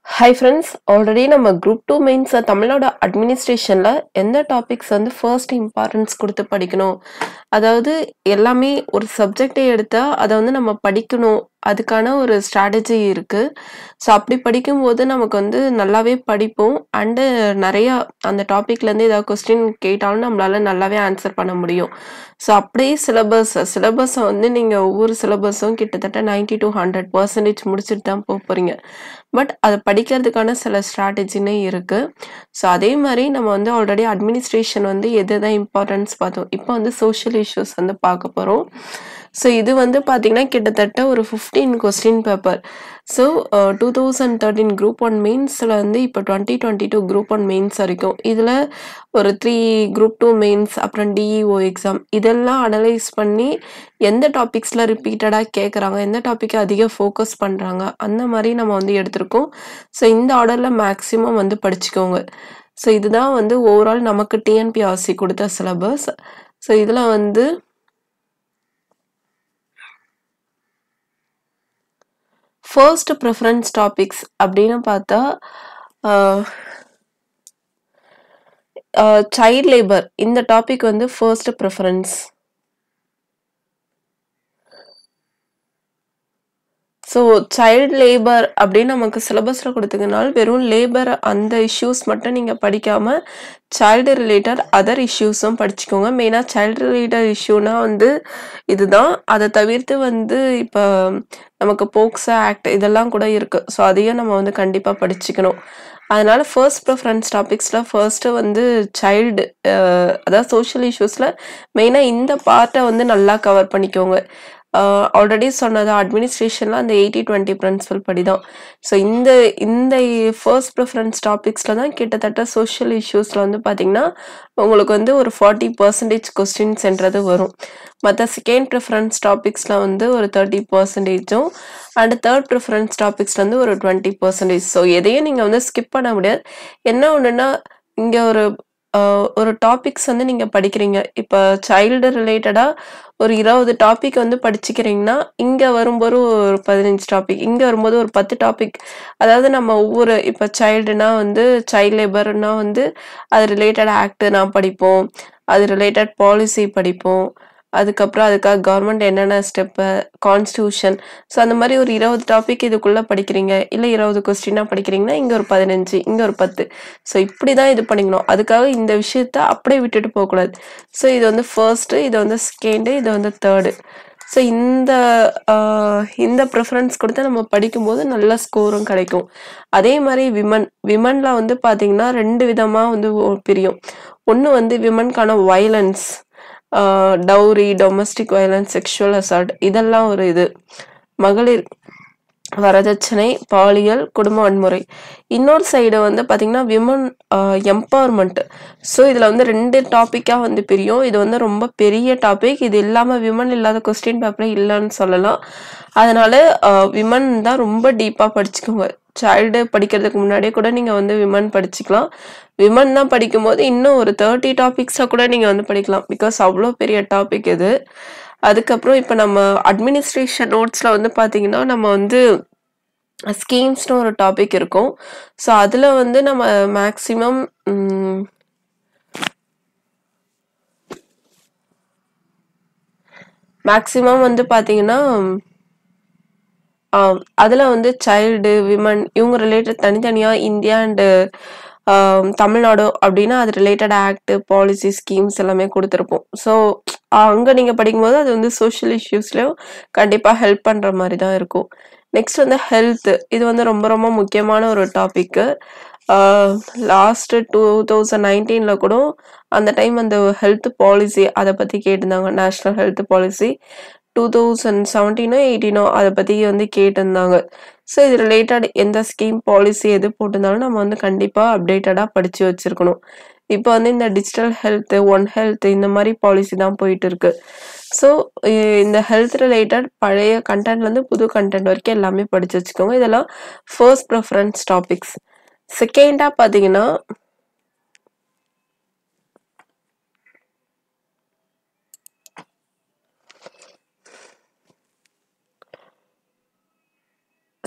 Hi friends already நம்ம group two mains தமிழோட அட்மினிஸ்ட்ரேஷனில் எந்த டாபிக்ஸ் வந்து ஃபர்ஸ்ட் இம்பார்ட்டன்ஸ் கொடுத்து படிக்கணும் அதாவது எல்லாமே ஒரு சப்ஜெக்டை எடுத்தால் அதை வந்து நம்ம படிக்கணும் அதுக்கான ஒரு ஸ்ட்ராட்டஜி இருக்குது ஸோ அப்படி படிக்கும்போது நமக்கு வந்து நல்லாவே படிப்போம் அண்டு நிறையா அந்த டாப்பிக்லேருந்து ஏதாவது கொஸ்டின் கேட்டாலும் நம்மளால நல்லாவே ஆன்சர் பண்ண முடியும் ஸோ அப்படியே சிலபஸ் சிலபஸை வந்து நீங்கள் ஒவ்வொரு சிலபஸும் கிட்டத்தட்ட நைன்டி டு ஹண்ட்ரட் பர்சன்டேஜ் முடிச்சுட்டு தான் போக போகிறீங்க பட் அதை படிக்கிறதுக்கான சில ஸ்ட்ராட்டஜினே இருக்குது ஸோ அதே மாதிரி நம்ம வந்து ஆல்ரெடி அட்மினிஸ்ட்ரேஷன் வந்து எது தான் இம்பார்ட்டன்ஸ் பார்த்தோம் இப்போ வந்து சோஷியல் இஷ்யூஸ் வந்து பார்க்க போகிறோம் ஸோ இது வந்து பார்த்திங்கன்னா கிட்டத்தட்ட ஒரு fifteen question paper so two thousand thirteen group one மெயின்ஸில் வந்து இப்போ twenty twenty two group one mains வரைக்கும் இதில் ஒரு த்ரீ குரூப் டூ மெயின்ஸ் அப்புறம் டிஇஓ எக்ஸாம் இதெல்லாம் அனலைஸ் பண்ணி எந்த டாபிக்ஸில் ரிப்பீட்டடாக கேட்குறாங்க எந்த டாப்பிக்கை அதிக ஃபோக்கஸ் பண்ணுறாங்க அந்த மாதிரி நம்ம வந்து எடுத்திருக்கோம் ஸோ இந்த ஆர்டரில் மேக்ஸிமம் வந்து படிச்சுக்கோங்க ஸோ இதுதான் வந்து ஓவரால் நமக்கு டிஎன்பிஆர்சி கொடுத்த சிலபஸ் ஸோ இதில் வந்து ஃபர்ஸ்ட் ப்ரிஃபரன்ஸ் டாபிக்ஸ் அப்படின்னு பார்த்தா சைல்ட் லேபர் இந்த டாபிக் வந்து first preference so child labour அப்படின்னு நமக்கு சிலபஸில் கொடுத்துக்கனால வெறும் லேபர் அந்த இஷ்யூஸ் மட்டும் நீங்கள் படிக்காமல் சைல்டு ரிலேட்டட் அதர் இஷ்யூஸும் படிச்சுக்கோங்க மெயினாக சைல்டு ரிலேட்டட் இஷ்யூனா வந்து இதுதான் அதை தவிர்த்து வந்து இப்போ நமக்கு போக்ஸா ஆக்ட் இதெல்லாம் கூட இருக்குது ஸோ அதையும் நம்ம வந்து கண்டிப்பாக படிச்சுக்கணும் அதனால ஃபர்ஸ்ட் ப்ரிஃபரன்ஸ் டாபிக்ஸில் ஃபர்ஸ்ட்டு வந்து சைல்டு அதாவது சோஷியல் இஷ்யூஸில் மெயினாக இந்த பார்ட்டை வந்து நல்லா கவர் பண்ணிக்கோங்க ஆல்ரெடி சொன்னது அட்மினிஸ்ட்ரேஷனில் அந்த எயிட்டி டுவெண்ட்டி பிரின்சிபல் படி தான் ஸோ இந்த இந்த ஃபர்ஸ்ட் ப்ரிஃபரன்ஸ் டாபிக்ஸில் தான் கிட்டத்தட்ட சோஷியல் இஷ்யூஸில் வந்து பார்த்திங்கன்னா உங்களுக்கு வந்து ஒரு ஃபார்ட்டி பர்சன்டேஜ் கொஸ்டின்ஸ்ன்றது வரும் மற்ற செகண்ட் ப்ரிஃபரன்ஸ் டாபிக்ஸில் வந்து ஒரு தேர்ட்டி பர்சன்டேஜும் அண்ட் தேர்ட் ப்ரிஃபரன்ஸ் டாபிக்ஸில் வந்து ஒரு டுவெண்ட்டி பர்சன்டேஜ் ஸோ எதையும் நீங்கள் வந்து ஸ்கிப் பண்ண முடியாது என்ன ஒன்றுன்னா இங்கே ஒரு ஒரு டாபிக்ஸ் வந்து நீங்கள் படிக்கிறீங்க இப்போ சைல்டு ரிலேட்டடாக ஒரு இருபது டாபிக் வந்து படிச்சுக்கிறீங்கன்னா இங்கே வரும்போது ஒரு பதினஞ்சு டாபிக் இங்கே வரும்போது ஒரு பத்து டாபிக் அதாவது நம்ம ஒவ்வொரு இப்போ சைல்டுனா வந்து சைல்டு லேபர்னா வந்து அது ரிலேட்டட் ஆக்ட் நான் படிப்போம் அது ரிலேட்டட் பாலிசி படிப்போம் அதுக்கப்புறம் அதுக்காக கவர்மெண்ட் என்னென்ன ஸ்டெப்பு கான்ஸ்டியூஷன் ஸோ அந்த மாதிரி ஒரு இருபது டாபிக் இதுக்குள்ளே படிக்கிறீங்க இல்லை இருபது கொஸ்டினாக படிக்கிறீங்கன்னா இங்கே ஒரு பதினஞ்சு இங்கே ஒரு பத்து ஸோ இப்படி தான் இது பண்ணிக்கணும் அதுக்காக இந்த விஷயத்த அப்படியே விட்டுட்டு போகக்கூடாது ஸோ இது வந்து ஃபர்ஸ்ட்டு இது வந்து செகண்டு இது வந்து தேர்டு ஸோ இந்த இந்த ப்ரிஃபரன்ஸ் கொடுத்து நம்ம படிக்கும்போது நல்ல ஸ்கோரும் கிடைக்கும் அதே மாதிரி விமன் விமனில் வந்து பார்த்திங்கன்னா ரெண்டு விதமாக வந்து பிரியும் ஒன்று வந்து விமனுக்கான violence dowry domestic violence sexual assault இதெல்லாம் ஒரு இது மகளிர் வரதட்சணை பாலியல் குடும்ப வன்முறை இன்னொரு சைடு வந்து பார்த்திங்கன்னா விமன் எம்பவர்மெண்ட் ஸோ இதில் வந்து ரெண்டு டாப்பிக்காக வந்து பிரியும் இது வந்து ரொம்ப பெரிய டாபிக் இது இல்லாமல் விமன் இல்லாத கொஸ்டின் பேப்பரே இல்லைன்னு சொல்லலாம் அதனால விமன் தான் ரொம்ப டீப்பாக படிச்சுக்கோங்க சைல்டு படிக்கிறதுக்கு முன்னாடியே கூட நீங்கள் வந்து விமன் படிச்சுக்கலாம் விமன் தான் படிக்கும்போது இன்னும் ஒரு தேர்ட்டி டாபிக்ஸாக கூட நீங்கள் வந்து படிக்கலாம் பிகாஸ் அவ்வளோ பெரிய டாபிக் இது அதுக்கப்புறம் இப்போ நம்ம அட்மினிஸ்ட்ரேஷன் நோட்ஸில் வந்து பார்த்தீங்கன்னா நம்ம வந்து ஸ்கீம்ஸ்னு ஒரு டாபிக் இருக்கும் ஸோ அதில் வந்து நம்ம மேக்ஸிமம் மேக்ஸிமம் வந்து பார்த்தீங்கன்னா அதில் வந்து சைல்டு விமன் இவங்க ரிலேட்டட் தனித்தனியாக இந்தியா அண்டு தமிழ்நாடு அப்படின்னா அது ரிலேட்டட் ஆக்ட் பாலிசி ஸ்கீம்ஸ் எல்லாமே கொடுத்துருப்போம் ஸோ அங்கே நீங்கள் படிக்கும்போது அது வந்து சோஷியல் இஷ்யூஸ்லேயும் கண்டிப்பாக ஹெல்ப் பண்ணுற மாதிரி தான் இருக்கும் நெக்ஸ்ட் வந்து ஹெல்த் இது வந்து ரொம்ப ரொம்ப முக்கியமான ஒரு டாபிக்கு லாஸ்ட்டு டூ தௌசண்ட் நைன்டீனில் கூட அந்த டைம் அந்த ஹெல்த் பாலிசி அதை பற்றி கேட்டிருந்தாங்க national health policy two thousand செவன்டீனோ எயிட்டீனோ அதை பற்றி வந்து கேட்டிருந்தாங்க ஸோ இது ரிலேட்டட் எந்த ஸ்கீம் பாலிசி எது போட்டிருந்தாலும் நம்ம வந்து கண்டிப்பாக அப்டேட்டடாக படித்து வச்சுருக்கணும் இப்போ வந்து இந்த டிஜிட்டல் ஹெல்த்து ஒன் ஹெல்த் இந்த மாதிரி பாலிசி தான் போயிட்டு இருக்கு ஸோ இந்த ஹெல்த் ரிலேட்டட் பழைய கண்டென்ட்லேருந்து புது கண்டென்ட் வரைக்கும் எல்லாமே படித்து வச்சுக்கோங்க இதெல்லாம் ஃபர்ஸ்ட் ப்ரிஃபரன்ஸ் டாபிக்ஸ் செகண்டாக பார்த்தீங்கன்னா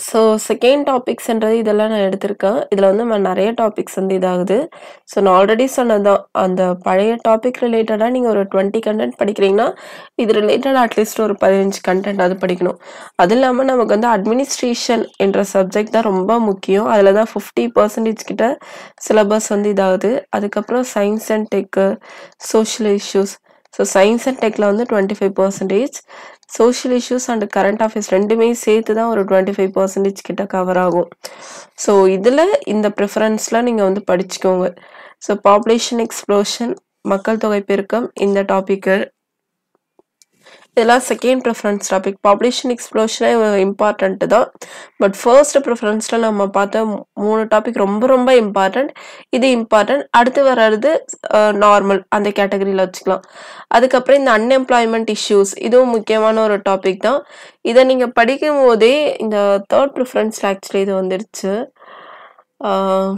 ஸோ செகண்ட் டாபிக்ஸ்ன்றது இதெல்லாம் நான் எடுத்திருக்கேன். இதில வந்து ம நெறைய டாபிக்ஸ் வந்து இதாகுது. ஸோ நான் ஆல்ரெடி சொன்னது தான். அந்த பழைய டாபிக் ரிலேட்டடா நீங்க ஒரு 20 கன்டென்ட் படிக்கிறீங்கன்னா, இது ரிலேட்டடா அட்லீஸ்ட் ஒரு 15 கன்டென்ட்டாவது படிக்கணும். அது இல்லாம நமக்கு வந்து அட்மினிஸ்ட்ரேஷன் என்ற சப்ஜெக்ட் தான் ரொம்ப முக்கியம். அதில தான் 50% கிட்ட சிலபஸ் வந்து இதாகுது. அதுக்கப்புறம் science and tech, social issues. So science and டெக்ல வந்து 25% social issues and current affairs 2மே சேர்த்து தான் ஒரு 25% கிட்ட கவர் ஆகும். ஸோ இதில இந்த ப்ரிஃபரன்ஸ்ல நீங்க வந்து படிச்சுக்கோங்க. ஸோ பாப்புலேஷன் எக்ஸ்ப்ளோஷன், மக்கள் தொகை பெருக்கம் இந்த டாபிக்கு. இதெல்லாம் செகண்ட் ப்ரிஃபரன்ஸ் டாபிக். பாப்புலேஷன் எக்ஸ்ப்ளோஷனே இம்பார்ட்டன்ட் தான். பட் ஃபர்ஸ்ட் ப்ரிஃபரன்ஸ்ல நம்ம பார்த்த 3 டாபிக் ரொம்ப ரொம்ப இம்பார்ட்டன்ட். இது இம்பார்ட்டன்ட். அடுத்து வர்றது அ நார்மல் அந்த கேட்டகரில வச்சுக்கலாம். அதுக்கப்புறம் இந்த அன்எம்ப்ளாய்மென்ட் இஷ்யூஸ் இதுவும் முக்கியமான ஒரு டாபிக் தான். இத நீங்க படிக்கும்போதே இந்த 3 ப்ரிஃபரன்ஸ்ல ஆக்சுவலி இது வந்துருச்சு. ஆ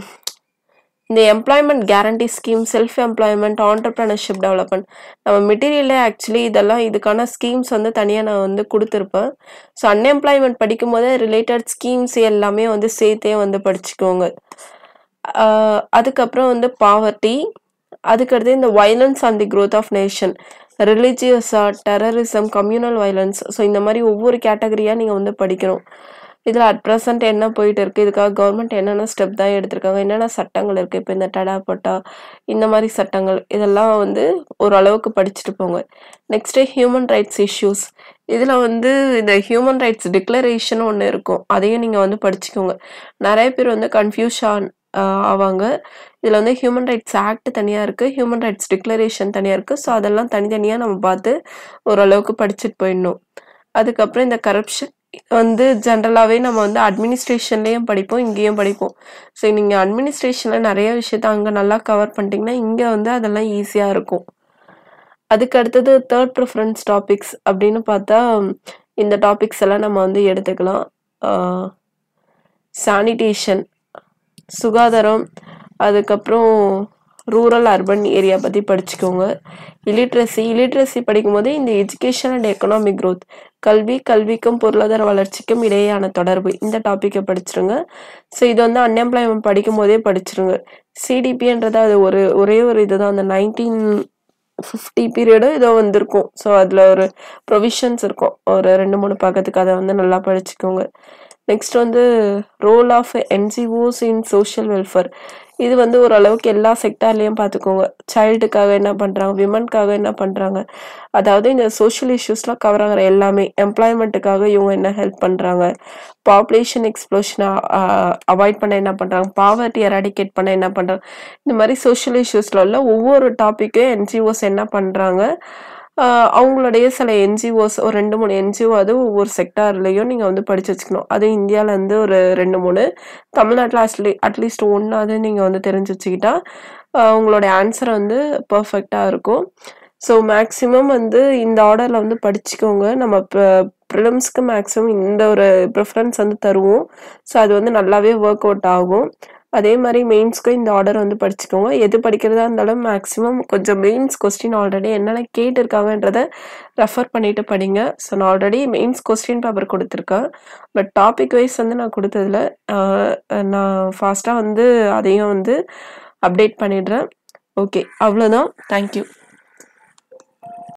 இந்த employment guarantee scheme, self employment, entrepreneurship development நம்ம மெட்டீரியல்லே ஆக்சுவலி இதெல்லாம் இதுக்கான ஸ்கீம்ஸ் வந்து தனியா நான் வந்து குடுத்துருப்பேன். ஸோ அன்எம்ப்ளாய்மென்ட் படிக்கும்போதே ரிலேட்டட் ஸ்கீம்ஸ் எல்லாமே வந்து சேர்த்தே வந்து படிச்சுக்கோங்க. ஆ அதுக்கப்புறம் வந்து பாவர்ட்டி, அதுக்கடுத்து இந்த violence and the growth of nation, ரிலிஜியஸா, டெரரிசம், கம்யூனல் வயலன்ஸ் ஸோ இந்த மாரி ஒவ்வொரு கேட்டகரியா நீங்க வந்து படிக்கணும். இதில அட் பிரசன்ட் என்ன போயிட்டு இருக்கு, இதுக்காக கவர்மெண்ட் என்னென்ன ஸ்டெப் தான் எடுத்திருக்காங்க, என்னென்ன சட்டங்கள் இருக்கு. இப்ப இந்த டடா, பட்டா இந்த மாரி சட்டங்கள் இதெல்லாம் வந்து ஓரளவுக்கு படிச்சுட்டு போங்க. Next human rights issues. இதில வந்து இந்த ஹியூமன் ரைட்ஸ் டிக்ளரேஷன் ஒண்ணு இருக்கும். அதையும் நீங்க வந்து படிச்சுக்கோங்க. நெறைய பேர் வந்து கன்ஃப்யூஸ் ஆன் ஆ ஆவாங்க. இதில வந்து ஹியூமன் ரைட்ஸ் ஆக்ட் தனியா இருக்கு. ஹியூமன் ரைட்ஸ் டிக்ளரேஷன் தனியா இருக்கு. ஸோ அதெல்லாம் தனித்தனியா நம்ம பார்த்து ஓரளவுக்கு படிச்சுட்டு போயிடணும். அதுக்கப்புறம் இந்த கரப்ஷன் வந்து ஜெனரலாவே நம்ம வந்து அட்மினிஸ்ட்ரேஷன்லயும் படிப்போம், இங்கேயும் படிப்போம். ஸோ நீங்க அட்மினிஸ்ட்ரேஷன்ல நெறைய விஷயத்த அங்க நல்லா கவர் பண்ணிட்டீங்கன்னா, இங்க வந்து அதெல்லாம் ஈஸியா இருக்கும். அதுக்கு அடுத்தது 3 ப்ரிஃபரன்ஸ் டாபிக்ஸ் அப்படின்னு பார்த்தா, இந்த டாபிக்ஸ் எல்லாம் நம்ம வந்து எடுத்துக்கலாம். ஆ சானிடேஷன் சுகாதாரம், அதுக்கப்புறம் ரூரல், அர்பன் ஏரியா பத்தி படிச்சுக்கோங்க. இல்லிட்ரசி இல்லிட்ரசி படிக்கும்போது இந்த எஜுகேஷன் அண்ட் எக்கனாமிக் குரோத் கல்வி, கல்விக்கும் பொருளாதார வளர்ச்சிக்கும் இடையேயான தொடர்பு இந்த டாபிக்க படிச்சுருங்க. ஸோ இது வந்து அன்எம்ப்ளாய்மென்ட் படிக்கும்போதே படிச்சுருங்க. சிடிபின்றது அது ஒரு ஒரே ஒரு இதுதான். அந்த 1950 பீரியடோ ஏதோ வந்திருக்கும். ஸோ அதில ஒரு ப்ரொவிஷன்ஸ் இருக்கும். ஒரு 2, 3 பக்கத்துக்கு அத வந்து நல்லா படிச்சுக்கோங்க. நெக்ஸ்ட் வந்து role of NGOs in social welfare. இது வந்து ஓரளவுக்கு எல்லா செக்டார்லயும் பார்த்துக்கோங்க. சைல்டுக்காக என்ன பண்றாங்க, விமன்க்காக என்ன பண்றாங்க. அதாவது இந்த சோஷியல் இஷ்யூஸ்லாம் கவர் ஆகுற எல்லாமே. எம்ப்ளாய்மென்ட்டுக்காக இவங்க என்ன ஹெல்ப் பண்றாங்க. பாப்புலேஷன் எக்ஸ்ப்ளோஷன அ அவாய்ட் பண்ண என்ன பண்றாங்க. பாவர்ட்டி எராடிகேட் பண்ண என்ன பண்றாங்க. இந்த மாரி சோஷியல் இஷ்யூஸ்ல உள்ள ஒவ்வொரு டாபிக்கும் என்ஜிஓஸ் என்ன பண்றாங்க. ஆ அவங்களுடைய சில என்ஜிஓஸ் ஒரு 2, 3 என்ஜிஓ அது ஒவ்வொரு செக்டார்லயும் நீங்க வந்து படிச்சு வச்சுக்கணும். அதுவும் இந்தியால இருந்து ஒரு 2, 3 தமிழ்நாட்ல அட்லீ அட்லீஸ்ட் 1னாவது நீங்க வந்து தெரிஞ்சு வச்சுக்கிட்டா, அ உங்களுடைய ஆன்சர் வந்து பெர்ஃபெக்ட்டா இருக்கும். ஸோ மேக்ஸிமம் வந்து இந்த ஆர்டர்ல வந்து படிச்சுக்கோங்க. நம்ம ப ப்ரிலிம்ஸ்க்கு மேக்ஸிமம் இந்த ஒரு ப்ரிஃபரன்ஸ் வந்து தருவோம். ஸோ அது வந்து நல்லாவே வொர்க் அவுட் ஆகும். அதே மாரி மெயின்ஸ்க்கும் இந்த ஆர்டர் வந்து படிச்சுக்கோங்க. எது படிக்கிறதா இருந்தாலும் மேக்ஸிமம் கொஞ்சம் மெயின்ஸ் கொஸ்டின் ஆல்ரெடி என்னென்ன கேட்டிருக்காங்கன்றத ரெஃபர் பண்ணிட்டு படிங்க. ஸோ நான் ஆல்ரெடி மெயின்ஸ் கொஸ்டின் பேப்பர் குடுத்துருக்கேன். பட் டாபிக் வைஸ் வந்து நான் குடுத்ததில்ல. ஆ நான் ஃபாஸ்ட்டா வந்து அதையும் வந்து அப்டேட் பண்ணிடுறேன். ஓகே. அவ்வளோதான். Thank you.